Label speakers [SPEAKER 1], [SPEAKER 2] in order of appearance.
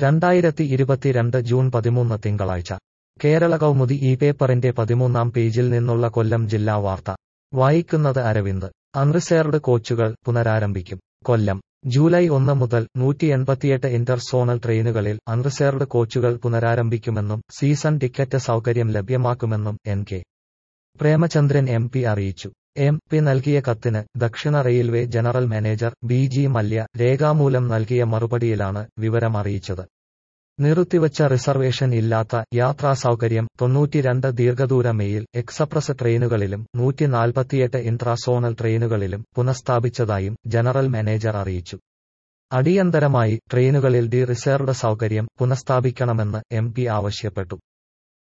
[SPEAKER 1] രണ്ടായിരത്തി ഇരുപത്തിരണ്ട് ജൂൺ പതിമൂന്ന് തിങ്കളാഴ്ച കേരള കൗമുദി ഈ പേപ്പറിന്റെ പതിമൂന്നാം പേജിൽ നിന്നുള്ള കൊല്ലം ജില്ലാ വാർത്ത വായിക്കുന്നത് അരവിന്ദ് അൺറിസേർവ്ഡ് കോച്ചുകൾ പുനരാരംഭിക്കും കൊല്ലം ജൂലൈ ഒന്ന് മുതൽ നൂറ്റി എൺപത്തിയെട്ട് ഇന്റർ സോണൽ ട്രെയിനുകളിൽ അൺറിസേർവ്ഡ് കോച്ചുകൾ പുനരാരംഭിക്കുമെന്നും സീസൺ ടിക്കറ്റ് സൗകര്യം ലഭ്യമാക്കുമെന്നും N K Premachandran M P അറിയിച്ചു എം പി നൽകിയ കത്തിന് ദക്ഷിണ railway general manager B G Mallya രേഖാമൂലം നൽകിയ മറുപടിയിലാണ് വിവരം അറിയിച്ചത് നിർത്തിവച്ച റിസർവേഷൻ ഇല്ലാത്ത യാത്രാ സൗകര്യം തൊണ്ണൂറ്റിരണ്ട് ദീർഘദൂര മെയിൽ എക്സപ്രസ് ട്രെയിനുകളിലും നൂറ്റി നാൽപ്പത്തിയെട്ട് ഇൻട്രാസോണൽ ട്രെയിനുകളിലും പുനഃസ്ഥാപിച്ചതായും ജനറൽ മാനേജർ അറിയിച്ചു അടിയന്തരമായി ട്രെയിനുകളിൽ ഡി റിസർവ്ഡ് സൗകര്യം പുനഃസ്ഥാപിക്കണമെന്ന് എം പി ആവശ്യപ്പെട്ടു